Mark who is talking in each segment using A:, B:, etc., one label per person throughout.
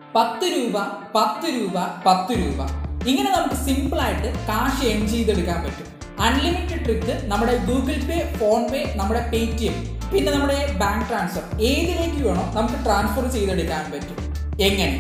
A: പത്ത് രൂപ പത്ത് രൂപ പത്ത് രൂപ ഇങ്ങനെ നമുക്ക് സിമ്പിൾ ആയിട്ട് കാശ് എം ചെയ്തെടുക്കാൻ പറ്റും അൺലിമിറ്റഡ് ട്രിക്ക് നമ്മുടെ ഗൂഗിൾ പേ ഫോൺ പേ നമ്മുടെ പേ ടി എം പിന്നെ നമ്മുടെ ബാങ്ക് ട്രാൻസ്ഫർ ഏതിലേക്ക് വേണോ നമുക്ക് ട്രാൻസ്ഫർ ചെയ്തെടുക്കാൻ പറ്റും എങ്ങനെ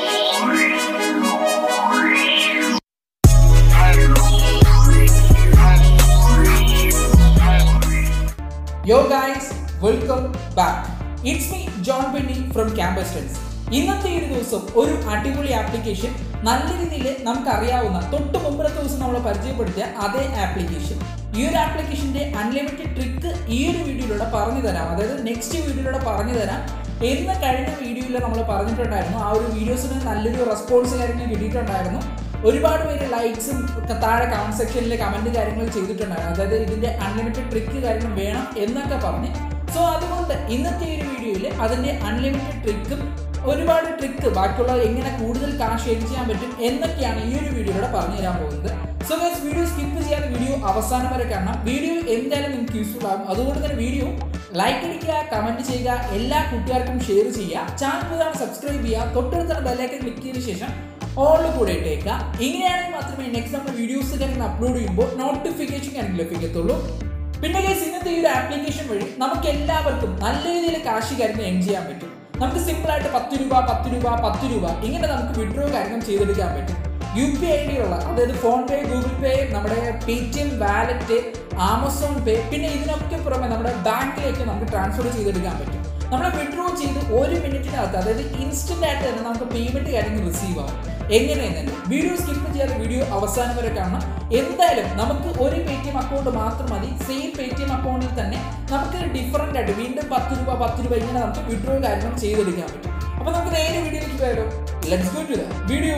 A: yo guys welcome back it's me John Benny from campus studies ഇന്നത്തെ ഒരു ദിവസം ഒരു അടിപൊളി ആപ്ലിക്കേഷൻ നല്ല രീതിയിൽ നമുക്ക് അറിയാവുന്ന തൊട്ട് മുമ്പത്തെ ദിവസം നമ്മൾ പരിചയപ്പെടുത്തിയ അതേ ആപ്ലിക്കേഷൻ ഈ ഒരു ആപ്ലിക്കേഷന്റെ അൺലിമിറ്റഡ് ട്രിക്ക് ഈ ഒരു വീഡിയോയിലൂടെ പറഞ്ഞു തരാം അതായത് നെക്സ്റ്റ് വീഡിയോയിലൂടെ പറഞ്ഞു തരാം എന്ന് കഴിഞ്ഞ വീഡിയോയിൽ നമ്മൾ പറഞ്ഞിട്ടുണ്ടായിരുന്നു ആ ഒരു വീഡിയോസിന് നല്ലൊരു റെസ്പോൺസ് കാര്യങ്ങൾ കിട്ടിയിട്ടുണ്ടായിരുന്നു ഒരുപാട് പേര് ലൈക്സും താഴെ കമന്റ് സെക്ഷനിൽ കമന്റ് കാര്യങ്ങൾ ചെയ്തിട്ടുണ്ടായിരുന്നു അതായത് ഇതിന്റെ അൺലിമിറ്റഡ് ട്രിക്ക് കാര്യങ്ങൾ വേണം എന്നൊക്കെ പറഞ്ഞ് സോ അതുകൊണ്ട് ഇന്നത്തെ ഈ ഒരു വീഡിയോയിൽ അതിന്റെ അൺലിമിറ്റഡ് ട്രിക്കും ഒരുപാട് ട്രിക്ക് ബാക്കിയുള്ള എങ്ങനെ കൂടുതൽ കാശ് ഏൺ ചെയ്യാൻ പറ്റും എന്നൊക്കെയാണ് ഈ ഒരു വീഡിയോയിലൂടെ പറഞ്ഞു തരാൻ പോകുന്നത് സോ ഗൈസ് വീഡിയോ സ്കിപ്പ് ചെയ്യാതെ വീഡിയോ അവസാനം വരെ കാണണം വീഡിയോ എന്തായാലും നിങ്ങൾക്ക് യൂസ്ഫുൾ ആകും അതുകൊണ്ട് തന്നെ വീഡിയോ ലൈക്ക് അടിക്കുക കമന്റ് ചെയ്യുക എല്ലാ കൂട്ടുകാർക്കും ഷെയർ ചെയ്യുക ചാനൽ പുതാണ് സബ്സ്ക്രൈബ് ചെയ്യുക തൊട്ടടുത്തുള്ള ബെല്ലൈക്കൻ ക്ലിക്ക് ചെയ്ത ശേഷം ഓളിൽ കൂടെ ഇട്ടേക്കുക ഇങ്ങനെയാണെങ്കിൽ മാത്രമേ നെക്സ്റ്റ് നമ്മൾ വീഡിയോസ് കാര്യങ്ങൾ അപ്ലോഡ് ചെയ്യുമ്പോൾ നോട്ടിഫിക്കേഷൻ കാര്യങ്ങൾ ലഭിക്കത്തുള്ളൂ പിന്നെ ഗൈസ് ഇന്നത്തെ ഈ ഒരു ആപ്ലിക്കേഷൻ വഴി നമുക്ക് എല്ലാവർക്കും നല്ല രീതിയിൽ കാശ് കാര്യങ്ങൾ എൻ ചെയ്യാൻ പറ്റും നമുക്ക് സിമ്പിൾ ആയിട്ട് പത്ത് രൂപ പത്ത് രൂപ പത്ത് രൂപ ഇങ്ങനെ നമുക്ക് വിഡ്രോ കാര്യങ്ങൾ ചെയ്തെടുക്കാൻ പറ്റും യു പി ഐ ഡിയുള്ള അതായത് ഫോൺ പേ ഗൂഗിൾ പേ നമ്മുടെ Paytm wallet Amazon Pay പിന്നെ ഇതിനൊക്കെ പുറമെ നമ്മുടെ ബാങ്കിലേക്ക് നമുക്ക് ട്രാൻസ്ഫർ ചെയ്തെടുക്കാൻ പറ്റും നമ്മൾ വിഡ്രോ ചെയ്ത് ഒരു മിനിറ്റിനകത്ത് അതായത് ഇൻസ്റ്റന്റ് ആയിട്ട് തന്നെ നമുക്ക് പേയ്മെന്റ് കാര്യങ്ങൾ റിസീവ് ആവും എങ്ങനെയെന്നല്ല വീഡിയോ സ്കിപ്പ് ചെയ്യാതെ വീഡിയോ അവസാനം വരെ കാണണം എന്തായാലും നമുക്ക് ഒരു പേ ടി എം അക്കൗണ്ട് മാത്രം മതി സെയിം പേ ടി എം അക്കൗണ്ടിൽ തന്നെ നമുക്ക് ഡിഫറൻ്റ് ആയിട്ട് വീണ്ടും പത്ത് രൂപ പത്ത് രൂപ ഇങ്ങനെ നമുക്ക് വിഡ്രോ കാര്യങ്ങൾ ചെയ്തെടുക്കാൻ പറ്റും അപ്പോൾ നമുക്ക് നേരെ വീഡിയോയിലേക്ക് പോയാലോ let's go to the video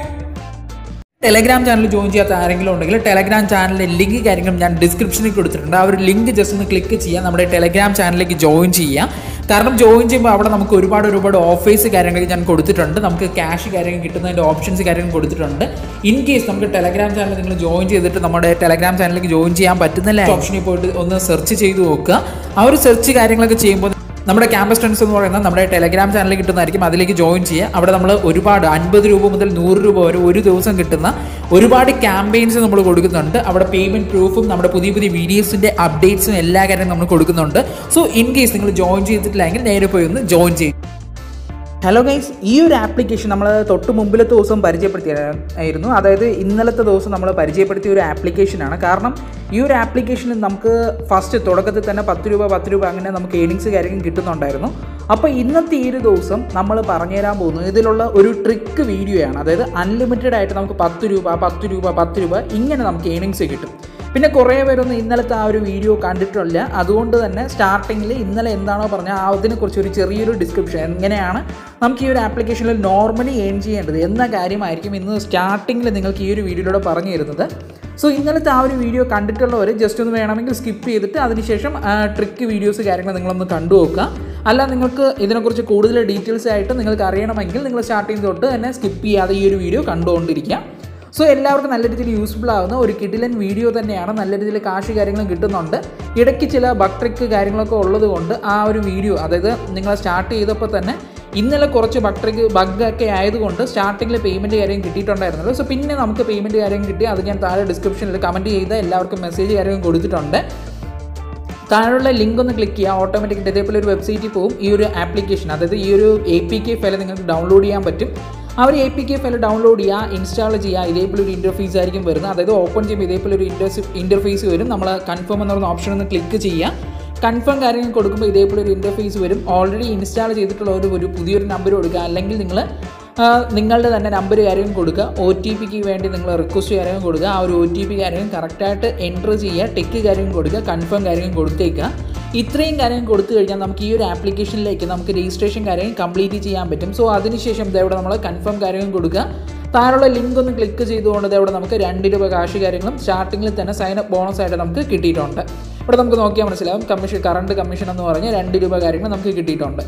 A: Telegram channel join ചെയ്യാത്ത ആരെങ്കിലും ഉണ്ടെങ്കിൽ ടെലഗ്രാം ചാനലിൻ്റെ ലിങ്ക് കാര്യങ്ങളും ഞാൻ ഡിസ്ക്രിപ്ഷനിൽ കൊടുത്തിട്ടുണ്ട് ആ ഒരു ലിങ്ക് ജസ്റ്റ് ഒന്ന് ക്ലിക്ക് ചെയ്യുക നമ്മുടെ ടെലഗ്രാം ചാനലിലേക്ക് ജോയിൻ ചെയ്യാം കാരണം ജോയിൻ ചെയ്യുമ്പോൾ അവിടെ നമുക്ക് ഒരുപാട് ഒരുപാട് ഓഫേഴ്സ് കാര്യങ്ങൾ ഞാൻ കൊടുത്തിട്ടുണ്ട് നമുക്ക് ക്യാഷ് കാര്യങ്ങൾ കിട്ടുന്നതിൻ്റെ ഓപ്ഷൻസ് കാര്യങ്ങൾ കൊടുത്തിട്ടുണ്ട് ഇൻ കേസ് നമുക്ക് ടെലഗ്രാം ചാനൽ നിങ്ങൾ ജോയിൻ ചെയ്തിട്ട് നമ്മുടെ ടെലഗ്രാം ചാനലിലേക്ക് ജോയിൻ ചെയ്യാൻ പറ്റുന്നില്ല ഓപ്ഷനിൽ പോയിട്ട് ഒന്ന് സെർച്ച് ചെയ്ത് നോക്കുക ആ ഒരു സെർച്ച് കാര്യങ്ങളൊക്കെ ചെയ്യുമ്പോൾ നമ്മുടെ ക്യാമ്പസ് ഫ്രണ്ട്സ് എന്ന് പറയുന്നത് നമ്മുടെ ടെലഗ്രാം ചാനലിൽ കിട്ടുന്നതായിരിക്കും അതിലേക്ക് ജോയിൻ ചെയ്യുക അവിടെ നമ്മൾ ഒരുപാട് അൻപത് രൂപ മുതൽ നൂറ് രൂപ വരെ ഒരു ദിവസം കിട്ടുന്ന ഒരുപാട് ക്യാമ്പയിൻസ് നമ്മൾ കൊടുക്കുന്നുണ്ട് അവിടെ പേയ്മെൻറ്റ് പ്രൂഫും നമ്മുടെ പുതിയ പുതിയ വീഡിയോസിൻ്റെ അപ്ഡേറ്റ്സും എല്ലാ കാര്യവും നമ്മൾ കൊടുക്കുന്നുണ്ട് സോ ഇൻ കേസ് നിങ്ങൾ ജോയിൻ ചെയ്തിട്ടില്ലെങ്കിൽ നേരെ പോയി ഒന്ന് ജോയിൻ ചെയ്യും ഹലോ ഗൈസ് ഈ ഒരു ആപ്ലിക്കേഷൻ നമ്മൾ തൊട്ട് മുമ്പിലത്തെ ദിവസം പരിചയപ്പെടുത്തിയായിരുന്നു അതായത് ഇന്നലത്തെ ദിവസം നമ്മൾ പരിചയപ്പെടുത്തിയ ഒരു ആപ്ലിക്കേഷനാണ് കാരണം ഈ ഒരു ആപ്ലിക്കേഷനിൽ നമുക്ക് ഫസ്റ്റ് തുടക്കത്തിൽ തന്നെ പത്ത് രൂപ പത്ത് രൂപ അങ്ങനെ നമുക്ക് ഏണിങ്സ് കാര്യങ്ങൾ കിട്ടുന്നുണ്ടായിരുന്നു അപ്പോൾ ഇന്നത്തെ ഈ ഒരു ദിവസം നമ്മൾ പറഞ്ഞുതരാൻ പോകുന്നത് ഇതിലുള്ള ഒരു ട്രിക്ക് വീഡിയോയാണ് അതായത് അൺലിമിറ്റഡ് ആയിട്ട് നമുക്ക് പത്ത് രൂപ പത്ത് രൂപ പത്ത് രൂപ ഇങ്ങനെ നമുക്ക് ഏണിങ്സ് കിട്ടും പിന്നെ കുറേ പേരൊന്നും ഇന്നലത്തെ ആ ഒരു വീഡിയോ കണ്ടിട്ടില്ല അതുകൊണ്ട് തന്നെ സ്റ്റാർട്ടിങ്ങിൽ ഇന്നലെ എന്താണോ പറഞ്ഞാൽ അതിനെക്കുറിച്ച് ഒരു ചെറിയൊരു ഡിസ്ക്രിപ്ഷൻ എങ്ങനെയാണ് നമുക്ക് ഈ ഒരു ആപ്ലിക്കേഷനിൽ നോർമലി ഏൺ ചെയ്യേണ്ടത് എന്ന കാര്യമായിരിക്കും ഇന്ന് സ്റ്റാർട്ടിങ്ങിൽ നിങ്ങൾക്ക് ഈ ഒരു വീഡിയോയിലൂടെ പറഞ്ഞു തരുന്നത് സോ ഇന്നലത്തെ ആ ഒരു വീഡിയോ കണ്ടിട്ടുള്ളവർ ജസ്റ്റ് ഒന്ന് വേണമെങ്കിൽ സ്കിപ്പ് ചെയ്തിട്ട് അതിനുശേഷം ട്രിക്ക് വീഡിയോസ് കാര്യങ്ങൾ നിങ്ങളൊന്ന് കണ്ടു നോക്കുക അല്ല നിങ്ങൾക്ക് ഇതിനെക്കുറിച്ച് കൂടുതൽ ഡീറ്റെയിൽസ് ആയിട്ട് നിങ്ങൾക്ക് അറിയണമെങ്കിൽ നിങ്ങൾ സ്റ്റാർട്ടിങ് തൊട്ട് തന്നെ സ്കിപ്പ് ചെയ്യാതെ ഈ ഒരു വീഡിയോ കണ്ടുകൊണ്ടിരിക്കുക സോ എല്ലാവർക്കും നല്ല രീതിയിൽ യൂസ്ഫുൾ ആകുന്ന ഒരു കിഡിലൻ വീഡിയോ തന്നെയാണ് നല്ല രീതിയിൽ കാശ് കാര്യങ്ങളും കിട്ടുന്നുണ്ട് ഇടയ്ക്ക് ചില ബഗ് ട്രിക്ക് കാര്യങ്ങളൊക്കെ ഉള്ളത് കൊണ്ട് ആ ഒരു വീഡിയോ അതായത് നിങ്ങൾ സ്റ്റാർട്ട് ചെയ്തപ്പോൾ തന്നെ ഇന്നലെ കുറച്ച് ബഗ് ട്രിക്ക് ബഗ് ഒക്കെ ആയതുകൊണ്ട് സ്റ്റാർട്ടിങ്ങിൽ പേയ്മെൻറ്റ് കാര്യം കിട്ടിയിട്ടുണ്ടായിരുന്നല്ലോ സോ പിന്നെ നമുക്ക് പേയ്മെൻറ്റ് കാര്യം കിട്ടി അത് ഞാൻ താഴെ ഡിസ്ക്രിപ്ഷനിൽ കമൻറ്റ് ചെയ്ത എല്ലാവർക്കും മെസ്സേജ് കാര്യം കൊടുത്തിട്ടുണ്ട് താഴെയുള്ള ലിങ്ക് ഒന്ന് ക്ലിക്ക് ചെയ്യുക ഓട്ടോമാറ്റിക് ഇതേപോലെ ഒരു വെബ്സൈറ്റിൽ പോകും ഈ ഒരു ആപ്ലിക്കേഷൻ അതായത് ഈ ഒരു എ പി കെ ഫയൽ നിങ്ങൾക്ക് ഡൗൺലോഡ് ചെയ്യാൻ പറ്റും ആ ഒരു A P K file download ചെയ്യുക ഇൻസ്റ്റാൾ ചെയ്യുക ഇതേപോലെ ഒരു ഇൻ്റർഫേസ് ആയിരിക്കും വരുന്നത് അതായത് ഓപ്പൺ ചെയ്യുമ്പോൾ ഇതേപോലെ ഒരു ഇൻ്റർസ് ഇൻ്റർഫേസ് വരും നമ്മൾ കൺഫേം എന്ന് പറയുന്ന ഓപ്ഷൻ ഒന്ന് ക്ലിക്ക് ചെയ്യുക കൺഫേം കാര്യങ്ങൾ കൊടുക്കുമ്പോൾ ഇതേപോലെ ഒരു ഇൻ്റർഫേസ് വരും ഓൾറെഡി ഇൻസ്റ്റാൾ ചെയ്തിട്ടുള്ള ഒരു ഒരു പുതിയൊരു നമ്പർ കൊടുക്കുക അല്ലെങ്കിൽ നിങ്ങൾ നിങ്ങളുടെ തന്നെ നമ്പർ കാര്യം കൊടുക്കുക ഒ ടി പിക്ക് വേണ്ടി നിങ്ങൾ റിക്വസ്റ്റ് കാര്യം കൊടുക്കുക ആ ഒരു ഒ ടി പി കാര്യം കറക്റ്റായിട്ട് എൻറ്റർ ചെയ്യുക ടെക്ക് കാര്യം കൊടുക്കുക കൺഫേം കാര്യം കൊടുത്തേക്കുക ഇത്രയും കാര്യം കൊടുത്തു കഴിഞ്ഞാൽ നമുക്ക് ഈ ഒരു ആപ്ലിക്കേഷനിലേക്ക് നമുക്ക് രജിസ്ട്രേഷൻ കാര്യം കംപ്ലീറ്റ് ചെയ്യാൻ പറ്റും സോ അതിനുശേഷം ഇതവിടെ നമ്മൾ കൺഫേം കാര്യം കൊടുക്കുക താഴെയുള്ള ലിങ്ക് ഒന്ന് ക്ലിക്ക് ചെയ്തുകൊണ്ട് ഇവിടെ നമുക്ക് രണ്ട് രൂപ കാശ് കാര്യങ്ങളും സ്റ്റാർട്ടിങ്ങിൽ തന്നെ സൈൻ അപ്പ് ബോണസ് ആയിട്ട് നമുക്ക് കിട്ടിയിട്ടുണ്ട് ഇവിടെ നമുക്ക് നോക്കിയാൽ മനസ്സിലാവും കമ്മീഷൻ കറണ്ട് കമ്മീഷൻ എന്ന് പറഞ്ഞ് രണ്ട് രൂപ കാര്യങ്ങൾ നമുക്ക് കിട്ടിയിട്ടുണ്ട്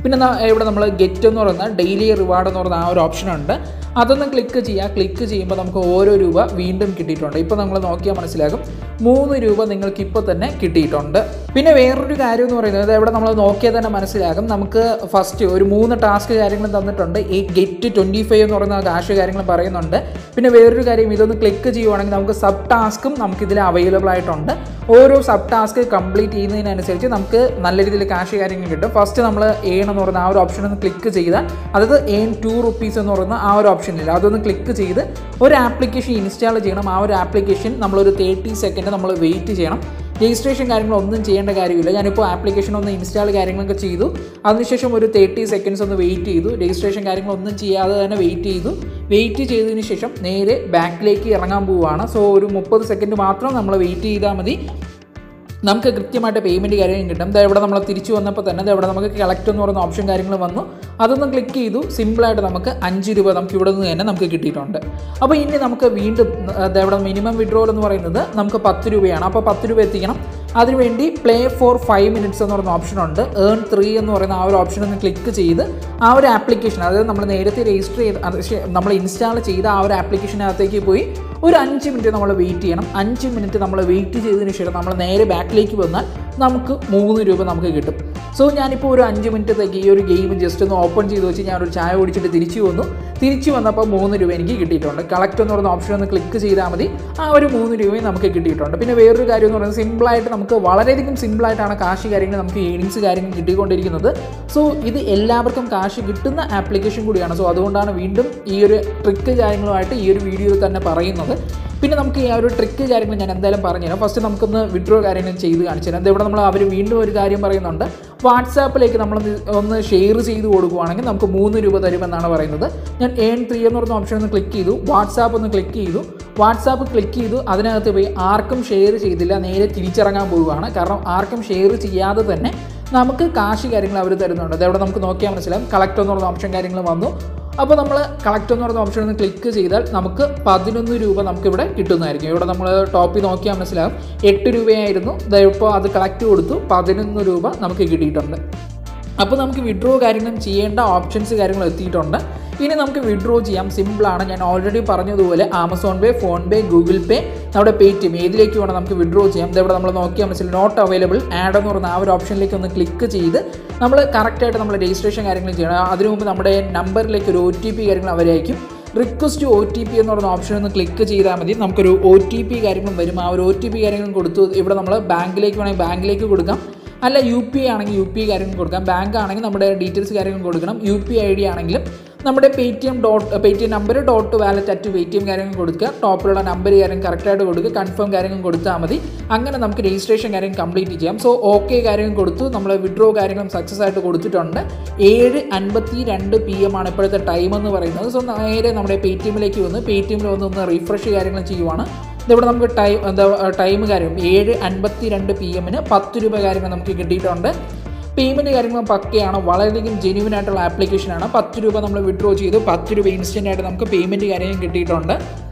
A: പിന്നെ ന- ഇവിടെ നമ്മൾ ഗെറ്റ് എന്ന് പറയുന്ന ഡെയിലി റിവാർഡ് എന്ന് പറയുന്ന ആ ഒരു ഓപ്ഷൻ ഉണ്ട് അതൊന്ന് ക്ലിക്ക് ചെയ്യുക ക്ലിക്ക് ചെയ്യുമ്പോൾ നമുക്ക് ഓരോ രൂപ വീണ്ടും കിട്ടിയിട്ടുണ്ട് ഇപ്പോൾ നമ്മൾ നോക്കിയാൽ മനസ്സിലാകും മൂന്ന് രൂപ നിങ്ങൾക്ക് ഇപ്പോൾ തന്നെ കിട്ടിയിട്ടുണ്ട് പിന്നെ വേറൊരു കാര്യം എന്ന് പറയുന്നത് ഇവിടെ നമ്മൾ നോക്കിയാൽ തന്നെ മനസ്സിലാകും നമുക്ക് ഫസ്റ്റ് ഒരു മൂന്ന് ടാസ്ക് കാര്യങ്ങളും തന്നിട്ടുണ്ട് ഈ ഗെറ്റ് ട്വൻറ്റി ഫൈവ് എന്ന് പറയുന്ന കാശ് കാര്യങ്ങൾ പറയുന്നുണ്ട് പിന്നെ വേറൊരു കാര്യം ഇതൊന്ന് ക്ലിക്ക് ചെയ്യുവാണെങ്കിൽ നമുക്ക് സബ് ടാസ്കും നമുക്ക് ഇതിൽ അവൈലബിൾ ആയിട്ടുണ്ട് ഓരോ സബ് ടാസ്ക് കംപ്ലീറ്റ് ചെയ്യുന്നതിനനുസരിച്ച് നമുക്ക് നല്ല രീതിയിൽ കാശ് കാര്യങ്ങൾ കിട്ടും ഫസ്റ്റ് നമ്മൾ ഏൺ എന്ന് പറയുന്ന ആ ഒരു ഓപ്ഷൻ ഒന്ന് ക്ലിക്ക് ചെയ്താൽ അതായത് ഏൺ ടു റുപ്പീസ് എന്ന് പറയുന്ന ആ ഒരു ഓപ്ഷനില്ല അതൊന്ന് ക്ലിക്ക് ചെയ്ത് ഒരു ആപ്ലിക്കേഷൻ ഇൻസ്റ്റാൾ ചെയ്യണം ആ ഒരു ആപ്ലിക്കേഷൻ നമ്മളൊരു തേർട്ടി സെക്കൻഡ് നമ്മൾ വെയിറ്റ് ചെയ്യണം രജിസ്ട്രേഷൻ കാര്യങ്ങളൊന്നും ചെയ്യേണ്ട കാര്യമില്ല ഞാനിപ്പോൾ ആപ്ലിക്കേഷൻ ഒന്ന് ഇൻസ്റ്റാൾ കാര്യങ്ങളൊക്കെ ചെയ്തു അതിനുശേഷം ഒരു തേർട്ടി സെക്കൻഡ്സ് ഒന്ന് വെയിറ്റ് ചെയ്തു രജിസ്ട്രേഷൻ കാര്യങ്ങളൊന്നും ചെയ്യാതെ തന്നെ വെയിറ്റ് ചെയ്തു വെയിറ്റ് ചെയ്തതിന് ശേഷം നേരെ ബാക്കിലേക്ക് ഇറങ്ങാൻ പോവുകയാണ് സോ ഒരു മുപ്പത് സെക്കൻഡ് മാത്രം നമ്മൾ വെയിറ്റ് ചെയ്താൽ മതി നമുക്ക് കൃത്യമായിട്ട് പേയ്മെൻറ്റ് കാര്യങ്ങളും കിട്ടും ദാ ഇവിടെ നമ്മൾ തിരിച്ചു വന്നപ്പോൾ തന്നെ ദാ ഇവിടെ നമുക്ക് കളക്ട് എന്ന് പറയുന്ന ഓപ്ഷൻ കാര്യങ്ങൾ വന്നു അതൊന്ന് ക്ലിക്ക് ചെയ്തു സിമ്പിളായിട്ട് നമുക്ക് അഞ്ച് രൂപ നമുക്ക് ഇവിടെ നിന്ന് തന്നെ നമുക്ക് കിട്ടിയിട്ടുണ്ട് അപ്പോൾ ഇനി നമുക്ക് വീണ്ടും ദാ ഇവിടെ മിനിമം വിഡ്രോവൽ എന്ന് പറയുന്നത് നമുക്ക് പത്ത് രൂപയാണ് അപ്പോൾ പത്ത് രൂപ എത്തിക്കണം അതിനുവേണ്ടി പ്ലേ ഫോർ ഫൈവ് മിനിറ്റ്സ് എന്ന് പറയുന്ന ഓപ്ഷൻ ഉണ്ട് ഏൺ ത്രീ എന്ന് പറയുന്ന ആ ഒരു ഓപ്ഷൻ ഒന്ന് ക്ലിക്ക് ചെയ്ത് ആ ഒരു ആപ്ലിക്കേഷൻ അതായത് നമ്മൾ നേരത്തെ രജിസ്റ്റർ ചെയ്ത് അത് ശേ- നമ്മൾ ഇൻസ്റ്റാൾ ചെയ്ത ആ ഒരു ആപ്ലിക്കേഷനകത്തേക്ക് പോയി ഒരു അഞ്ച് മിനിറ്റ് നമ്മൾ വെയിറ്റ് ചെയ്യണം അഞ്ച് മിനിറ്റ് നമ്മൾ വെയിറ്റ് ചെയ്തതിന് ശേഷം നമ്മൾ നേരെ ബാക്കിലേക്ക് വന്നാൽ നമുക്ക് മൂന്ന് രൂപ നമുക്ക് കിട്ടും സോ ഞാനിപ്പോൾ ഒരു അഞ്ച് മിനിറ്റത്തേക്ക് ഈ ഒരു ഗെയിം ജസ്റ്റ് ഒന്ന് ഓപ്പൺ ചെയ്ത് വെച്ച് ഞാൻ ഒരു ചായ കുടിച്ചിട്ട് തിരിച്ചു വന്നു തിരിച്ചു വന്നപ്പോൾ മൂന്ന് രൂപ എനിക്ക് കിട്ടിയിട്ടുണ്ട് കളക്ട് എന്ന് പറയുന്ന ഓപ്ഷൻ ഒന്ന് ക്ലിക്ക് ചെയ്താൽ മതി ആ ഒരു മൂന്ന് രൂപയും നമുക്ക് കിട്ടിയിട്ടുണ്ട് പിന്നെ വേറൊരു കാര്യം എന്ന് പറയുന്നത് സിമ്പിളായിട്ട് നമുക്ക് വളരെയധികം സിമ്പിളായിട്ടാണ് കാശ് കാര്യങ്ങൾ നമുക്ക് ഏണിങ്സ് കാര്യങ്ങൾ കിട്ടിക്കൊണ്ടിരിക്കുന്നത് സോ ഇത് എല്ലാവർക്കും കാശ് കിട്ടുന്ന ആപ്ലിക്കേഷൻ കൂടിയാണ് സോ അതുകൊണ്ടാണ് വീണ്ടും ഈ ഒരു ട്രിക്ക് കാര്യങ്ങളുമായിട്ട് ഈ ഒരു വീഡിയോയിൽ തന്നെ പറയുന്നത് പിന്നെ നമുക്ക് ഈ ആ ഒരു ട്രിക്ക് കാര്യങ്ങൾ ഞാൻ എന്തായാലും പറഞ്ഞുതരാം ഫസ്റ്റ് നമുക്കൊന്ന് വിഡ്രോ കാര്യങ്ങൾ ചെയ്ത് കാണിച്ചു തരാം ഇവിടെ നമ്മൾ അവർ വീണ്ടും ഒരു കാര്യം പറയുന്നുണ്ട് വാട്സാപ്പിലേക്ക് നമ്മൾ ഒന്ന് ഷെയർ ചെയ്ത് കൊടുക്കുവാണെങ്കിൽ നമുക്ക് മൂന്ന് രൂപ തരുമെന്നാണ് പറയുന്നത് ഞാൻ ഏൺ ത്രീ എന്ന് പറഞ്ഞ ഓപ്ഷൻ ഒന്ന് ക്ലിക്ക് ചെയ്തു വാട്സാപ്പ് ഒന്ന് ക്ലിക്ക് ചെയ്തു വാട്സാപ്പ് ക്ലിക്ക് ചെയ്തു അതിനകത്ത് പോയി ആർക്കും ഷെയർ ചെയ്തില്ല നേരെ തിരിച്ചിറങ്ങാൻ പോവുകയാണ് കാരണം ആർക്കും ഷെയർ ചെയ്യാതെ തന്നെ നമുക്ക് കാശ് കാര്യങ്ങൾ അവർ തരുന്നുണ്ട് അതവിടെ നമുക്ക് നോക്കിയാൽ മനസ്സിലാവും കളക്ട് എന്ന് പറഞ്ഞ ഓപ്ഷൻ കാര്യങ്ങൾ വന്നു അപ്പോൾ നമ്മൾ കളക്ട് എന്ന് പറയുന്ന ഓപ്ഷൻ ഒന്ന് ക്ലിക്ക് ചെയ്താൽ നമുക്ക് പതിനൊന്ന് രൂപ നമുക്കിവിടെ കിട്ടുന്നതായിരിക്കും ഇവിടെ നമ്മൾ ടോപ്പിൽ നോക്കിയാൽ മനസ്സിലാവും എട്ട് രൂപയായിരുന്നു ദാ ഇപ്പോൾ അത് കളക്ട് കൊടുത്തു പതിനൊന്ന് രൂപ നമുക്ക് കിട്ടിയിട്ടുണ്ട് അപ്പോൾ നമുക്ക് വിഡ്രോ കാര്യങ്ങളും ചെയ്യേണ്ട ഓപ്ഷൻസ് കാര്യങ്ങൾ എത്തിയിട്ടുണ്ട് ഇനി നമുക്ക് വിഡ്രോ ചെയ്യാം സിമ്പിളാണ് ഞാൻ ഓൾറെഡി പറഞ്ഞതുപോലെ Amazon Pay PhonePe Google Pay നമ്മുടെ പേ ടി എം ഏതിലേക്ക് വേണം നമുക്ക് വിഡ്രോ ചെയ്യാം ഇതെവിടെ നമ്മൾ നോക്കിയാൽ മനസ്സിലായി നോട്ട് അവൈലബിൾ ആഡ് എന്ന് പറയുന്ന ആ ഒരു ഓപ്ഷനിലേക്ക് ഒന്ന് ക്ലിക്ക് ചെയ്ത് നമ്മൾ കറക്റ്റായിട്ട് നമ്മൾ രജിസ്ട്രേഷൻ കാര്യങ്ങൾ ചെയ്യണം അതിനു മുമ്പ് നമ്മുടെ നമ്പറിലേക്ക് ഒരു ഒ ടി പി കാര്യങ്ങൾ അവരായിരിക്കും റിക്വസ്റ്റ് ഒ ടി പി എന്ന് പറയുന്ന ഓപ്ഷൻ ഒന്ന് ക്ലിക്ക് ചെയ്താൽ മതി നമുക്കൊരു ഒ ടി പി കാര്യങ്ങളും വരും ആ ഒരു ഒ ടി പി കാര്യങ്ങളും കൊടുത്തു ഇവിടെ നമ്മൾ ബാങ്കിലേക്ക് വേണമെങ്കിൽ ബാങ്കിലേക്ക് കൊടുക്കാം അല്ല യു പി ഐ ആണെങ്കിൽ യു പി ഐ കാര്യങ്ങൾ കൊടുക്കാം ബാങ്ക് ആണെങ്കിൽ നമ്മുടെ ഡീറ്റെയിൽസ് കാര്യങ്ങൾ കൊടുക്കണം യു പി ഐ ഡി ആണെങ്കിലും നമ്മുടെ Paytm dot Paytm number dot wallet at Paytm കാര്യങ്ങൾ കൊടുക്കുക ടോപ്പിലുള്ള നമ്പർ കാര്യം കറക്റ്റായിട്ട് കൊടുക്കുക കൺഫേം കാര്യങ്ങൾ കൊടുത്താൽ മതി അങ്ങനെ നമുക്ക് രജിസ്ട്രേഷൻ കാര്യം കംപ്ലീറ്റ് ചെയ്യാം സോ ഓക്കെ കാര്യങ്ങൾ കൊടുത്തു നമ്മൾ വിഡ്രോ കാര്യങ്ങളും സക്സസ് ആയിട്ട് കൊടുത്തിട്ടുണ്ട് ഏഴ് അൻപത്തി രണ്ട് പി എം ആണ് ഇപ്പോഴത്തെ ടൈം എന്ന് പറയുന്നത് സോ നേരെ നമ്മുടെ പേ ടി എമ്മിലേക്ക് വന്ന് പേ ടി എമ്മിൽ വന്ന് ഒന്ന് റീഫ്രഷ് കാര്യങ്ങൾ ചെയ്യുവാണ് ഇതിവിടെ നമുക്ക് ടൈം എന്താ ടൈം കാര്യം ഏഴ് അൻപത്തി രണ്ട് പി എമ്മിന് പത്ത് രൂപ കാര്യങ്ങൾ നമുക്ക് കിട്ടിയിട്ടുണ്ട് പേയ്മെൻറ്റ് കാര്യങ്ങൾ പക്കയാണ് വളരെയധികം ജെന്യൂൻ ആയിട്ടുള്ള ആപ്ലിക്കേഷനാണ് പത്ത് രൂപ നമ്മൾ വിഡ്രോ ചെയ്തു പത്ത് രൂപ ഇൻസ്റ്റൻ്റ് ആയിട്ട് നമുക്ക് പേയ്മെൻറ്റ് കാര്യങ്ങൾ കിട്ടിയിട്ടുണ്ട്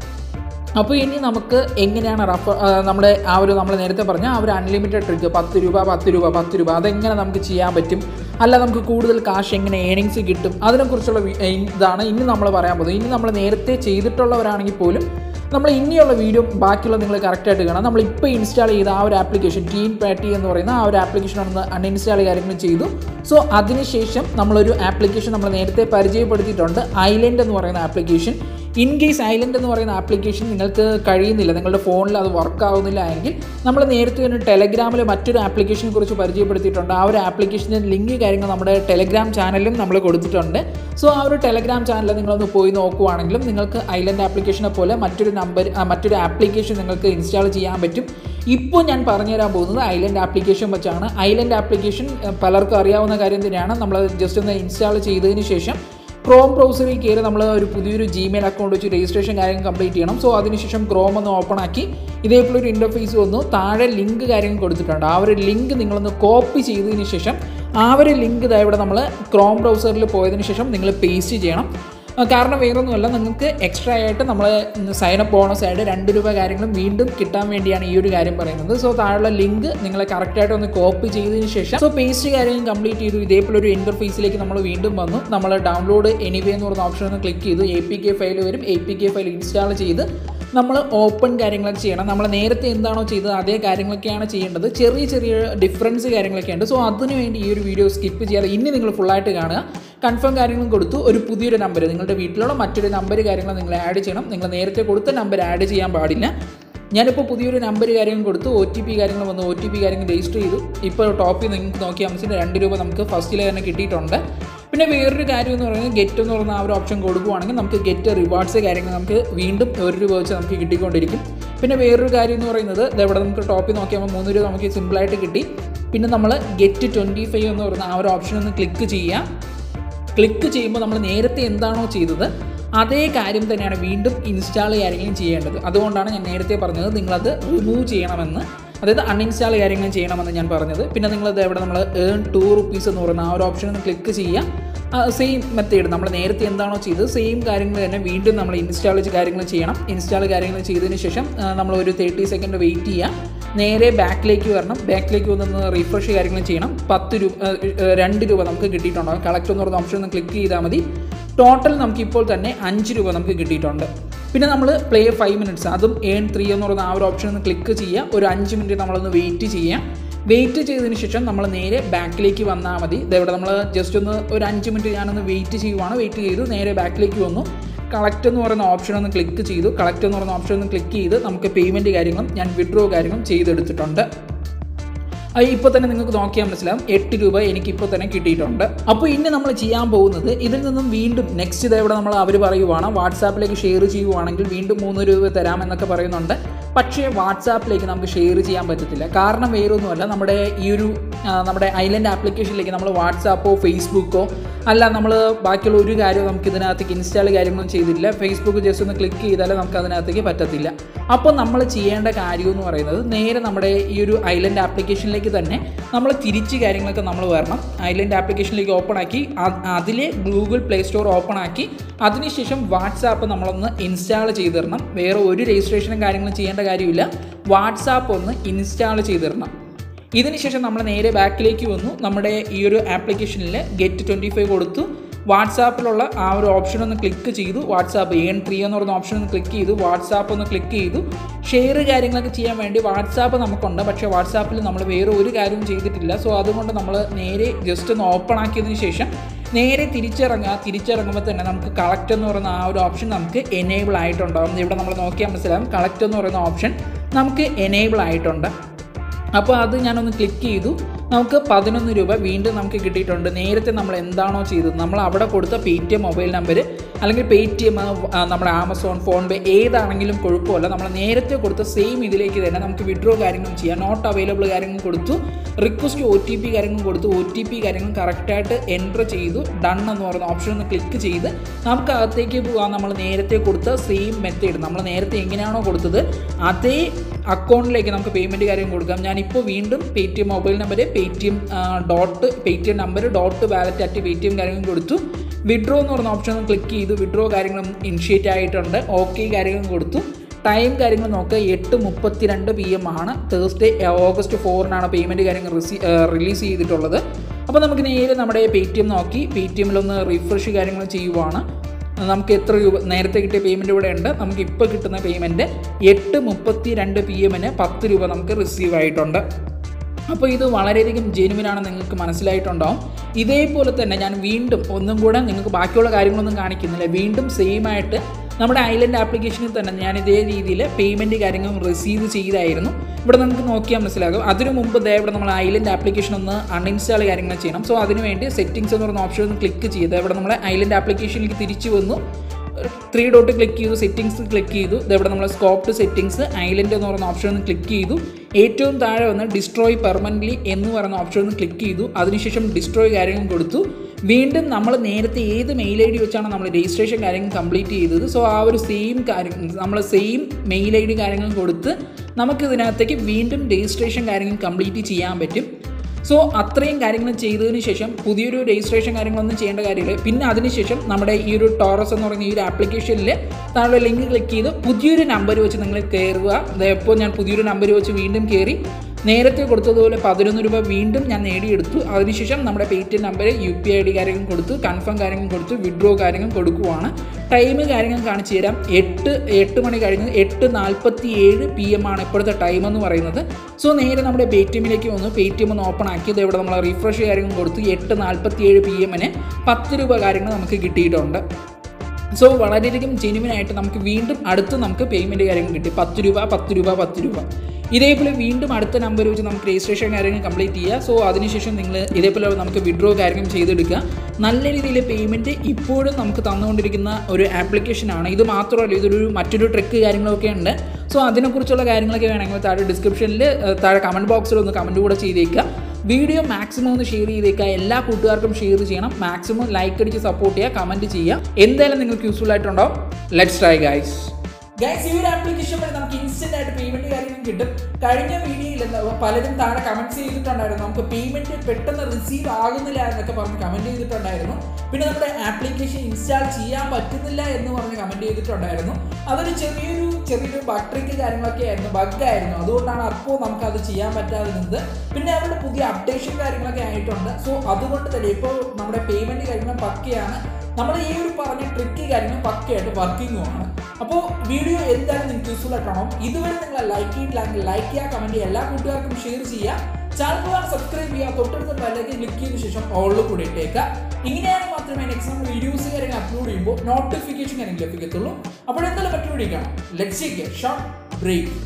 A: അപ്പോൾ ഇനി നമുക്ക് എങ്ങനെയാണ് റഫ ആ, നമ്മുടെ ആ ഒരു നമ്മൾ നേരത്തെ പറഞ്ഞ ആ ഒരു അൺലിമിറ്റഡ് ട്രിക്ക് പത്ത് രൂപ പത്ത് രൂപ പത്ത് രൂപ അതെങ്ങനെ നമുക്ക് ചെയ്യാൻ പറ്റും അല്ല നമുക്ക് കൂടുതൽ കാശ് എങ്ങനെ ഏണിങ്സ് കിട്ടും അതിനെക്കുറിച്ചുള്ള വി- ഏ, ഇതാണ് ഇനി നമ്മൾ പറയാൻ പോകുന്നത് ഇനി നമ്മൾ നേരത്തെ ചെയ്തിട്ടുള്ളവരാണെങ്കിൽ പോലും നമ്മൾ ഇനിയുള്ള വീഡിയോ ബാക്കിയുള്ള നിങ്ങൾ കറക്റ്റായിട്ട് കാണാം നമ്മൾ ഇപ്പോൾ ഇൻസ്റ്റാൾ ചെയ്ത ആ ഒരു ആപ്ലിക്കേഷൻ ടീൻ പാറ്റി എന്ന് പറയുന്ന ആ ഒരു ആപ്ലിക്കേഷൻ ഒന്ന് അൺഇൻസ്റ്റാൾ കാര്യങ്ങൾ ചെയ്തു സോ അതിനുശേഷം നമ്മളൊരു ആപ്ലിക്കേഷൻ നമ്മൾ നേരത്തെ പരിചയപ്പെടുത്തിയിട്ടുണ്ട് ഐലൻഡ് എന്ന് പറയുന്ന ആപ്ലിക്കേഷൻ ഇൻ കേസ് ഐലൻഡ് എന്ന് പറയുന്ന ആപ്ലിക്കേഷൻ നിങ്ങൾക്ക് കഴിയുന്നില്ല നിങ്ങളുടെ ഫോണിൽ അത് വർക്ക് ആവുന്നില്ല എങ്കിൽ നമ്മൾ നേരത്തെ ഒരു ടെലഗ്രാമിൽ മറ്റൊരു ആപ്ലിക്കേഷനെ കുറിച്ച് പരിചയപ്പെടുത്തിയിട്ടുണ്ട് ആ ഒരു ആപ്ലിക്കേഷൻ്റെ ലിങ്ക് കാര്യങ്ങൾ നമ്മുടെ ടെലഗ്രാം ചാനലിലും നമ്മൾ കൊടുത്തിട്ടുണ്ട് സോ ആ ഒരു ടെലഗ്രാം ചാനൽ നിങ്ങളൊന്ന് പോയി നോക്കുവാണെങ്കിലും നിങ്ങൾക്ക് ഐലൻഡ് ആപ്ലിക്കേഷനെ പോലെ മറ്റൊരു നമ്പർ മറ്റൊരു ആപ്ലിക്കേഷൻ നിങ്ങൾക്ക് ഇൻസ്റ്റാൾ ചെയ്യാൻ പറ്റും ഇപ്പോൾ ഞാൻ പറഞ്ഞുതരാൻ പോകുന്നത് ഐലൻഡ് ആപ്ലിക്കേഷൻ വെച്ചാണ് ഐലൻഡ് ആപ്ലിക്കേഷൻ ഏഹ്, പലർക്കും അറിയാവുന്ന കാര്യം തന്നെയാണ് നമ്മൾ ജസ്റ്റ് ഒന്ന് ഇൻസ്റ്റാൾ ചെയ്തതിന് ശേഷം ക്രോം ബ്രൗസറിൽ കയറി നമ്മൾ ഒരു പുതിയൊരു ജിമെയിൽ അക്കൗണ്ട് വെച്ച് രജിസ്ട്രേഷൻ കാര്യങ്ങൾ കംപ്ലീറ്റ് ചെയ്യണം സോ അതിനുശേഷം ക്രോം ഒന്ന് ഓപ്പൺ ആക്കി ഇതേപോലെ ഒരു ഇൻ്റർഫേസ് വന്നു താഴെ ലിങ്ക് കാര്യങ്ങൾ കൊടുത്തിട്ടുണ്ട് ആ ഒരു ലിങ്ക് നിങ്ങളൊന്ന് കോപ്പി ചെയ്തതിന് ശേഷം ആ ഒരു ലിങ്ക് ഇതാ ഇവിടെ നമ്മൾ ക്രോം ബ്രൗസറിൽ പോയതിന് ശേഷം നിങ്ങൾ പേസ്റ്റ് ചെയ്യണം ആ, കാരണം വേറൊന്നുമല്ല നിങ്ങൾക്ക് എക്സ്ട്രാ ആയിട്ട് നമ്മൾ സൈനപ്പ് ബോണസ് ആയിട്ട് രണ്ട് രൂപ കാര്യങ്ങളും വീണ്ടും കിട്ടാൻ വേണ്ടിയാണ് ഈ ഒരു കാര്യം പറയുന്നത് സോ താഴെയുള്ള ലിങ്ക് നിങ്ങൾ കറക്റ്റായിട്ട് ഒന്ന് കോപ്പി ചെയ്തതിന് ശേഷം സോ പേസ്റ്റ് കാര്യം കംപ്ലീറ്റ് ചെയ്തു ഇതേപോലെ ഒരു ഇൻ്റർഫേസിലേക്ക് നമ്മൾ വീണ്ടും വന്നു നമ്മൾ ഡൗൺലോഡ് എനിവേ എന്ന് പറഞ്ഞ ഓപ്ഷൻ ഒന്ന് ക്ലിക്ക് ചെയ്തു എ പി കെ ഫയൽ വരും A P K file install ചെയ്ത് നമ്മൾ ഓപ്പൺ കാര്യങ്ങളൊക്കെ ചെയ്യണം നമ്മൾ നേരത്തെ എന്താണോ ചെയ്തത് അതേ കാര്യങ്ങളൊക്കെയാണ് ചെയ്യേണ്ടത് ചെറിയ ചെറിയ ഡിഫറൻസ് കാര്യങ്ങളൊക്കെ ഉണ്ട് സോ അതിന് വേണ്ടി ഈ ഒരു വീഡിയോ സ്കിപ്പ് ചെയ്യാതെ ഇനി നിങ്ങൾ ഫുള്ളായിട്ട് കാണുക കൺഫേം കാര്യങ്ങളും കൊടുത്തു ഒരു പുതിയൊരു നമ്പർ നിങ്ങളുടെ വീട്ടിലുള്ള മറ്റൊരു നമ്പർ കാര്യങ്ങൾ നിങ്ങൾ ആഡ് ചെയ്യണം നിങ്ങൾ നേരത്തെ കൊടുത്ത നമ്പർ ആഡ് ചെയ്യാൻ പാടില്ല ഞാനിപ്പോൾ പുതിയൊരു നമ്പർ കാര്യങ്ങൾ കൊടുത്തു ഒ ടി പി കാര്യങ്ങൾ വന്നു ഒ ടി പി കാര്യങ്ങൾ രജിസ്റ്റർ ചെയ്തു ഇപ്പോൾ ടോപ്പിൽ നിങ്ങൾക്ക് നോക്കിയാൽ മനസ്സിലായി രണ്ട് രൂപ നമുക്ക് ഫസ്റ്റിൽ തന്നെ കിട്ടിയിട്ടുണ്ട് പിന്നെ വേറൊരു കാര്യം എന്ന് പറയുന്നത് ഗെറ്റ് എന്ന് പറയുന്ന ആ ഒരു ഓപ്ഷൻ കൊടുക്കുവാണെങ്കിൽ നമുക്ക് ഗെറ്റ് റിവാർഡ്സ് കാര്യങ്ങൾ നമുക്ക് വീണ്ടും ഒരു രൂപ വെച്ച് നമുക്ക് കിട്ടിക്കൊണ്ടിരിക്കും പിന്നെ വേറൊരു കാര്യം എന്ന് പറയുന്നത് ഇവിടെ നമുക്ക് ടോപ്പിൽ നോക്കിയാൽ മൂന്ന് രൂപ നമുക്ക് സിമ്പിളായിട്ട് കിട്ടി പിന്നെ നമ്മൾ ഗെറ്റ് ട്വൻറ്റി ഫൈവ് എന്ന് പറയുന്ന ആ ഒരു ഓപ്ഷൻ ഒന്ന് ക്ലിക്ക് ചെയ്യുക ക്ലിക്ക് ചെയ്യുമ്പോൾ നമ്മൾ നേരത്തെ എന്താണോ ചെയ്തത് അതേ കാര്യം തന്നെയാണ് വീണ്ടും ഇൻസ്റ്റാൾ കാര്യങ്ങളും ചെയ്യേണ്ടത് അതുകൊണ്ടാണ് ഞാൻ നേരത്തെ പറഞ്ഞത് നിങ്ങളത് റിമൂവ് ചെയ്യണമെന്ന് അതായത് അൺഇൻസ്റ്റാൾ കാര്യങ്ങളും ചെയ്യണമെന്ന് ഞാൻ പറഞ്ഞത് പിന്നെ നിങ്ങളത് എവിടെ നമ്മൾ ഏൺ ടു റുപ്പീസ് എന്ന് പറയുന്ന ആ ഒരു ഓപ്ഷൻ ഒന്ന് ക്ലിക്ക് ചെയ്യുക സെയിം മെത്തേഡ് നമ്മൾ നേരത്തെ എന്താണോ ചെയ്തത് സെയിം കാര്യങ്ങൾ തന്നെ വീണ്ടും നമ്മൾ ഇൻസ്റ്റാൾ കാര്യങ്ങൾ ചെയ്യണം ഇൻസ്റ്റാൾ കാര്യങ്ങൾ ചെയ്തതിന് ശേഷം ആ, നമ്മൾ ഒരു തേർട്ടി സെക്കൻഡ് വെയിറ്റ് ചെയ്യുക നേരെ ബാക്കിലേക്ക് വരണം ബാക്കിലേക്ക് വന്ന് റീഫ്രഷ് കാര്യങ്ങൾ ചെയ്യണം പത്ത് രൂപ ഏഹ്, ഏഹ്, രണ്ട് രൂപ നമുക്ക് കിട്ടിയിട്ടുണ്ടാകും കളക്ട് എന്ന് പറയുന്ന ഓപ്ഷൻ ഒന്ന് ക്ലിക്ക് ചെയ്താൽ മതി ടോട്ടൽ നമുക്ക് ഇപ്പോൾ തന്നെ അഞ്ച് രൂപ നമുക്ക് കിട്ടിയിട്ടുണ്ട് പിന്നെ നമ്മൾ പ്ലേ ഫൈവ് മിനിറ്റ്സ് അതും ഏൺ ത്രീ എന്ന് പറയുന്ന ആ ഒരു ഓപ്ഷൻ ഒന്ന് ക്ലിക്ക് ചെയ്യുക ഒരു അഞ്ച് മിനിറ്റ് നമ്മളൊന്ന് വെയിറ്റ് ചെയ്യാം വെയിറ്റ് ചെയ്തതിന് ശേഷം നമ്മൾ നേരെ ബാക്കിലേക്ക് വന്നാൽ മതി ഇതെവിടെ നമ്മൾ ജസ്റ്റ് ഒന്ന് ഒരു അഞ്ച് മിനിറ്റ് ഞാനൊന്ന് വെയിറ്റ് ചെയ്യുവാണ് വെയിറ്റ് ചെയ്തു നേരെ ബാക്കിലേക്ക് വന്നു കളക്ട് എന്ന് പറയുന്ന ഓപ്ഷൻ ഒന്ന് ക്ലിക്ക് ചെയ്തു കളക്ട് എന്ന് പറയുന്ന ഓപ്ഷൻ ഒന്ന് ക്ലിക്ക് ചെയ്ത് നമുക്ക് പേയ്മെൻറ്റ് കാര്യങ്ങളും ഞാൻ വിഡ്രോ കാര്യങ്ങളും ചെയ്തെടുത്തിട്ടുണ്ട് അത് ഇപ്പോൾ തന്നെ നിങ്ങൾക്ക് നോക്കിയാൽ മനസ്സിലാവും എട്ട് രൂപ എനിക്ക് ഇപ്പോൾ തന്നെ കിട്ടിയിട്ടുണ്ട് അപ്പോൾ ഇനി നമ്മൾ ചെയ്യാൻ പോകുന്നത് ഇതിൽ നിന്നും വീണ്ടും നെക്സ്റ്റ് ഇത് ഇവിടെ നമ്മൾ അവർ പറയുവാണ് വാട്സാപ്പിലേക്ക് ഷെയർ ചെയ്യുവാണെങ്കിൽ വീണ്ടും മൂന്ന് രൂപ തരാമെന്നൊക്കെ പറയുന്നുണ്ട് പക്ഷേ വാട്സാപ്പിലേക്ക് നമുക്ക് ഷെയർ ചെയ്യാൻ പറ്റത്തില്ല കാരണം വേറൊന്നുമല്ല നമ്മുടെ ഈ ഒരു ആ, നമ്മുടെ ഐലൻഡ് ആപ്ലിക്കേഷനിലേക്ക് നമ്മൾ വാട്സാപ്പോ ഫേസ്ബുക്കോ അല്ല നമ്മൾ ബാക്കിയുള്ള ഒരു കാര്യവും നമുക്ക് ഇതിനകത്തേക്ക് ഇൻസ്റ്റാൾ കാര്യങ്ങളൊന്നും ചെയ്തിട്ടില്ല ഫേസ്ബുക്ക് ജസ്റ്റ് ഒന്ന് ക്ലിക്ക് ചെയ്താലേ നമുക്ക് അതിനകത്തേക്ക് പറ്റത്തില്ല അപ്പോൾ നമ്മൾ ചെയ്യേണ്ട കാര്യം എന്ന് പറയുന്നത് നേരെ നമ്മുടെ ഈ ഒരു ഐലൻഡ് ആപ്ലിക്കേഷനിലേക്ക് തന്നെ നമ്മൾ തിരിച്ച് കാര്യങ്ങളൊക്കെ നമ്മൾ വരണം ഐലൻഡ് ആപ്ലിക്കേഷനിലേക്ക് ഓപ്പൺ ആക്കി അ- അതിലെ ഗൂഗിൾ പ്ലേ സ്റ്റോർ ഓപ്പൺ ആക്കി അതിനുശേഷം വാട്സാപ്പ് നമ്മളൊന്ന് ഇൻസ്റ്റാൾ ചെയ്തിടണം വേറെ ഒരു രജിസ്ട്രേഷനും കാര്യങ്ങളും ചെയ്യേണ്ട കാര്യമില്ല വാട്സാപ്പ് ഒന്ന് ഇൻസ്റ്റാൾ ചെയ്തിടണം ഇതിനുശേഷം നമ്മൾ നേരെ ബാക്കിലേക്ക് വന്നു നമ്മുടെ ഈ ഒരു ആപ്ലിക്കേഷനിൽ ഗെറ്റ് ട്വൻറ്റി ഫൈവ് കൊടുത്തു വാട്സാപ്പിലുള്ള ആ ഒരു ഓപ്ഷൻ ഒന്ന് ക്ലിക്ക് ചെയ്തു വാട്സാപ്പ് എൻ ത്രീ എന്ന് പറയുന്ന ഓപ്ഷൻ ഒന്ന് ക്ലിക്ക് ചെയ്തു വാട്സാപ്പ് ഒന്ന് ക്ലിക്ക് ചെയ്തു ഷെയർ കാര്യങ്ങളൊക്കെ ചെയ്യാൻ വേണ്ടി വാട്സാപ്പ് നമുക്കുണ്ട് പക്ഷേ വാട്സാപ്പിൽ നമ്മൾ വേറെ ഒരു കാര്യവും ചെയ്തിട്ടില്ല സോ അതുകൊണ്ട് നമ്മൾ നേരെ ജസ്റ്റ് ഒന്ന് ഓപ്പൺ ആക്കിയതിന് ശേഷം നേരെ തിരിച്ചിറങ്ങുക തിരിച്ചിറങ്ങുമ്പോൾ തന്നെ നമുക്ക് കളക്ട് എന്ന് പറയുന്ന ആ ഒരു ഓപ്ഷൻ നമുക്ക് എനേബിൾ ആയിട്ടുണ്ടാകും ഇവിടെ നമ്മൾ നോക്കിയാൽ മനസ്സിലാകും കളക്ട് എന്ന് പറയുന്ന ഓപ്ഷൻ നമുക്ക് എനേബിൾ ആയിട്ടുണ്ട് അപ്പോൾ അത് ഞാനൊന്ന് ക്ലിക്ക് ചെയ്തു നമുക്ക് പതിനൊന്ന് രൂപ വീണ്ടും നമുക്ക് കിട്ടിയിട്ടുണ്ട് നേരത്തെ നമ്മൾ എന്താണോ ചെയ്തത് നമ്മൾ അവിടെ കൊടുത്ത Paytm mobile number അല്ലെങ്കിൽ പേ ടി എം നമ്മുടെ ആമസോൺ ഫോൺ പേ ഏതാണെങ്കിലും കുഴപ്പമില്ല നമ്മൾ നേരത്തെ കൊടുത്ത സെയിം ഇതിലേക്ക് തന്നെ നമുക്ക് വിഡ്രോ കാര്യങ്ങളും ചെയ്യാം നോട്ട് അവൈലബിൾ കാര്യങ്ങൾ കൊടുത്തു റിക്വസ്റ്റ് ഒ ടി പി കാര്യങ്ങളും കൊടുത്തു ഒ ടി പി കാര്യങ്ങളും കറക്റ്റായിട്ട് എൻറ്റർ ചെയ്തു ഡൺ എന്ന് പറയുന്ന ഓപ്ഷൻ ഒന്ന് ക്ലിക്ക് ചെയ്ത് നമുക്ക് അകത്തേക്ക് പോകാൻ നമ്മൾ നേരത്തെ കൊടുത്ത സെയിം മെത്തേഡ് നമ്മൾ നേരത്തെ എങ്ങനെയാണോ കൊടുത്തത് അതേ അക്കൗണ്ടിലേക്ക് നമുക്ക് പേയ്മെൻറ്റ് കാര്യം കൊടുക്കാം ഞാനിപ്പോൾ വീണ്ടും Paytm mobile number Paytm dot Paytm number dot wallet at Paytm കാര്യങ്ങളും കൊടുത്തു വിഡ്രോ എന്ന് പറയുന്ന ഓപ്ഷൻ ക്ലിക്ക് ചെയ്തു വിഡ്രോ കാര്യങ്ങളും ഇനിഷ്യേറ്റ് ആയിട്ടുണ്ട് ഓക്കെ കാര്യങ്ങളും കൊടുത്തു ടൈം കാര്യങ്ങൾ നോക്കുക എട്ട് മുപ്പത്തിരണ്ട് പി എം ആണ് തേഴ്സ്ഡേ ഓഗസ്റ്റ് ഫോറിനാണ് പേയ്മെൻറ്റ് കാര്യങ്ങൾ റിസീ റിലീസ് ചെയ്തിട്ടുള്ളത് അപ്പോൾ നമുക്ക് നേരെ നമ്മുടെ പേ ടി എം നോക്കി പേ ടി എമ്മിലൊന്ന് റിഫ്രഷ് കാര്യങ്ങൾ ചെയ്യുവാണ് നമുക്ക് എത്ര രൂപ നേരത്തെ കിട്ടിയ പേയ്മെൻറ്റ് ഇവിടെ ഉണ്ട് നമുക്ക് ഇപ്പോൾ കിട്ടുന്ന പേയ്മെൻറ്റ് എട്ട് മുപ്പത്തി രണ്ട് പി എമ്മിന് പത്ത് രൂപ നമുക്ക് റിസീവ് ആയിട്ടുണ്ട് അപ്പോൾ ഇത് വളരെയധികം ജെനുവിൻ ആണെന്ന് നിങ്ങൾക്ക് മനസ്സിലായിട്ടുണ്ടാവും ഇതേപോലെ തന്നെ ഞാൻ വീണ്ടും ഒന്നും കൂടെ നിങ്ങൾക്ക് ബാക്കിയുള്ള കാര്യങ്ങളൊന്നും കാണിക്കുന്നില്ല വീണ്ടും സെയിം ആയിട്ട് നമ്മുടെ ഐലൻഡ് ആപ്ലിക്കേഷനിൽ തന്നെ ഞാൻ ഇതേ രീതിയിൽ പേയ്മെൻറ്റ് കാര്യങ്ങളും റിസീവ് ചെയ്തായിരുന്നു ഇവിടെ നമുക്ക് നോക്കിയാൽ മനസ്സിലാകും അതിനു മുമ്പ് ദേ ഇവിടെ നമ്മൾ ഐലൻഡ് ആപ്ലിക്കേഷൻ ഒന്ന് അൺഇൻസ്റ്റാൾ കാര്യങ്ങൾ ചെയ്യണം സോ അതിന് വേണ്ടി സെറ്റിംഗ്സ് എന്ന് പറയുന്ന ഓപ്ഷൻ ഒന്ന് ക്ലിക്ക് ചെയ്ത് ഇവിടെ നമ്മൾ ഐലൻഡ് ആപ്ലിക്കേഷനിലേക്ക് തിരിച്ചു വന്നു ത്രീ ഡോട്ട് ക്ലിക്ക് ചെയ്തു സെറ്റിംഗ്സ് ക്ലിക്ക് ചെയ്തു ഇതെവിടെ നമ്മൾ സ്കോപ്ഡ് സെറ്റിംഗ്സ് ഐലൻഡ് എന്ന് പറയുന്ന ഓപ്ഷൻ ഒന്ന് ക്ലിക്ക് ചെയ്തു ഏറ്റവും താഴെ വന്ന് ഡിസ്ട്രോയ് പെർമനൻ്റ്ലി എന്ന് പറയുന്ന ഓപ്ഷൻ ഒന്ന് ക്ലിക്ക് ചെയ്തു അതിനുശേഷം ഡിസ്ട്രോയ് കാര്യങ്ങൾ കൊടുത്തു വീണ്ടും നമ്മൾ നേരത്തെ ഏത് മെയിൽ ഐ ഡി വെച്ചാണ് നമ്മൾ രജിസ്ട്രേഷൻ കാര്യങ്ങൾ കംപ്ലീറ്റ് ചെയ്തത് സോ ആ ഒരു സെയിം കാര്യം നമ്മൾ സെയിം മെയിൽ ഐ ഡി കാര്യങ്ങൾ കൊടുത്ത് നമുക്ക് ഇതിനകത്തേക്ക് വീണ്ടും രജിസ്ട്രേഷൻ കാര്യങ്ങൾ കംപ്ലീറ്റ് ചെയ്യാൻ പറ്റും സോ അത്രയും കാര്യങ്ങൾ ചെയ്തതിന് ശേഷം പുതിയൊരു രജിസ്ട്രേഷൻ കാര്യങ്ങളൊന്നും ചെയ്യേണ്ട കാര്യമില്ല പിന്നെ അതിനുശേഷം നമ്മുടെ ഈ ഒരു ടോറസ് എന്ന് പറയുന്ന ഈ ഒരു ആപ്ലിക്കേഷനിൽ താഴെ ലിങ്ക് ക്ലിക്ക് ചെയ്ത് പുതിയൊരു നമ്പർ വെച്ച് നിങ്ങൾ കയറുക എപ്പോൾ ഞാൻ പുതിയൊരു നമ്പർ വെച്ച് വീണ്ടും കയറി നേരത്തെ കൊടുത്തതുപോലെ പതിനൊന്ന് രൂപ വീണ്ടും ഞാൻ നേടിയെടുത്തു അതിനുശേഷം നമ്മുടെ Paytm number U P I D കാര്യങ്ങൾ കൊടുത്തു കൺഫേം കാര്യങ്ങൾ കൊടുത്തു വിഡ്രോ കാര്യങ്ങൾ കൊടുക്കുവാണ് ടൈം കാര്യങ്ങൾ കാണിച്ചു തരാം എട്ട് എട്ട് മണി കഴിഞ്ഞ് എട്ട് നാൽപ്പത്തി ഏഴ് പി എം ആണ് ഇപ്പോഴത്തെ ടൈം എന്ന് പറയുന്നത് സോ നേരെ നമ്മുടെ പേ ടി എമ്മിലേക്ക് വന്നു പേ ടി എം ഒന്ന് ഓപ്പൺ ആക്കിയത് ഇവിടെ നമ്മൾ റിഫ്രഷ് കാര്യങ്ങൾ കൊടുത്തു എട്ട് നാൽപ്പത്തി ഏഴ് പി എമ്മിന് പത്ത് രൂപ കാര്യങ്ങൾ നമുക്ക് കിട്ടിയിട്ടുണ്ട് സോ വളരെയധികം ജെനുവിനായിട്ട് നമുക്ക് വീണ്ടും അടുത്ത് നമുക്ക് പേയ്മെൻറ്റ് കാര്യങ്ങൾ കിട്ടി പത്ത് രൂപ പത്ത് രൂപ പത്ത് രൂപ ഇതേപോലെ വീണ്ടും അടുത്ത നമ്പർ വെച്ച് നമുക്ക് രജിസ്ട്രേഷൻ കാര്യങ്ങൾ കംപ്ലീറ്റ് ചെയ്യുക സോ അതിനുശേഷം നിങ്ങൾ ഇതേപോലെ നമുക്ക് വിഡ്രോ കാര്യങ്ങൾ ചെയ്തെടുക്കുക നല്ല രീതിയിൽ പേയ്മെൻറ്റ് ഇപ്പോഴും നമുക്ക് തന്നുകൊണ്ടിരിക്കുന്ന ഒരു ആപ്ലിക്കേഷനാണ് ഇത് മാത്രമല്ല ഇതൊരു മറ്റൊരു ട്രിക്ക് കാര്യങ്ങളൊക്കെ ഉണ്ട് സോ അതിനെക്കുറിച്ചുള്ള കാര്യങ്ങളൊക്കെ വേണമെങ്കിൽ താഴെ ഡിസ്ക്രിപ്ഷനിൽ താഴെ കമൻറ്റ് ബോക്സിൽ ഒന്ന് കമൻറ്റ് കൂടെ ചെയ്തേക്കുക വീഡിയോ മാക്സിമം ഒന്ന് ഷെയർ ചെയ്തേക്കുക എല്ലാ കൂട്ടുകാർക്കും ഷെയർ ചെയ്യണം മാക്സിമം ലൈക്ക് അടിച്ച് സപ്പോർട്ട് ചെയ്യുക കമൻറ്റ് ചെയ്യുക എന്തായാലും നിങ്ങൾക്ക് യൂസ്ഫുൾ ആയിട്ടുണ്ടാവും ലെറ്റ്സ് ട്രൈ ഗൈസ് ഗൈസ് ഈ ഒരു ആപ്ലിക്കേഷൻ വഴി നമുക്ക് ഇൻസ്റ്റന്റ് ആയിട്ട് പേയ്മെന്റ് കാര്യങ്ങൾ കിട്ടും കഴിഞ്ഞ വീഡിയോയിൽ എന്താ പലരും താഴെ കമന്റ്സ് ചെയ്തിട്ടുണ്ടായിരുന്നു നമുക്ക് പേയ്മെന്റ് പെട്ടെന്ന് റിസീവ് ആകുന്നില്ല എന്നൊക്കെ പറഞ്ഞ് കമന്റ് ചെയ്തിട്ടുണ്ടായിരുന്നു പിന്നെ നമ്മുടെ ആപ്ലിക്കേഷൻ ഇൻസ്റ്റാൾ ചെയ്യാൻ പറ്റുന്നില്ല എന്ന് പറഞ്ഞ് കമന്റ് ചെയ്തിട്ടുണ്ടായിരുന്നു അതൊരു ചെറിയൊരു ചെറിയൊരു ബഗ് ട്രിക്ക് കാര്യങ്ങളൊക്കെ ആയിരുന്നു ബഗ് ആയിരുന്നു അതുകൊണ്ടാണ് അപ്പോൾ നമുക്ക് അത് ചെയ്യാൻ പറ്റാതെ നിന്നത് പിന്നെ അവരുടെ പുതിയ അപ്ഡേഷൻ കാര്യങ്ങളൊക്കെ ആയിട്ടുണ്ട് സോ അതുകൊണ്ട് തന്നെ ഇപ്പോൾ നമ്മുടെ പേയ്മെന്റ് കാര്യങ്ങൾ പക്കയാണ് നമ്മൾ ഈ ഒരു പറഞ്ഞ ട്രിക്ക് കാര്യങ്ങൾ പക്കയായിട്ട് വർക്കിംഗുമാണ് അപ്പോൾ വീഡിയോ എന്തായാലും നിങ്ങൾക്ക് യൂസ്ഫുൾ ആയിട്ടാണോ ഇതുവരെ നിങ്ങൾ ലൈക്ക് ചെയ്തില്ലെങ്കിൽ ലൈക്ക് ചെയ്യുക കമൻറ്റ് ചെയ്യുക എല്ലാ കൂട്ടുകാർക്കും ഷെയർ ചെയ്യുക ചാനൽ സബ്സ്ക്രൈബ് ചെയ്യുക തൊട്ടടുത്ത ബെല്ലേക്ക് ക്ലിക്ക് ചെയ്ത ശേഷം ഓളിൽ കൂടി ഇട്ടേക്കുക ഇങ്ങനെയാണ് മാത്രമേ നെക്സ്റ്റ് നമ്മൾ വീഡിയോസ് കാര്യങ്ങൾ അപ്ലോഡ് ചെയ്യുമ്പോൾ നോട്ടിഫിക്കേഷൻ കാര്യങ്ങൾ ലഭിക്കത്തുള്ളൂ അപ്പോൾ എന്തായാലും മറ്റൊരു വീഡിയോ കാണാം ലെറ്റ്സ് ഷോർട്ട് ബ്രേക്ക്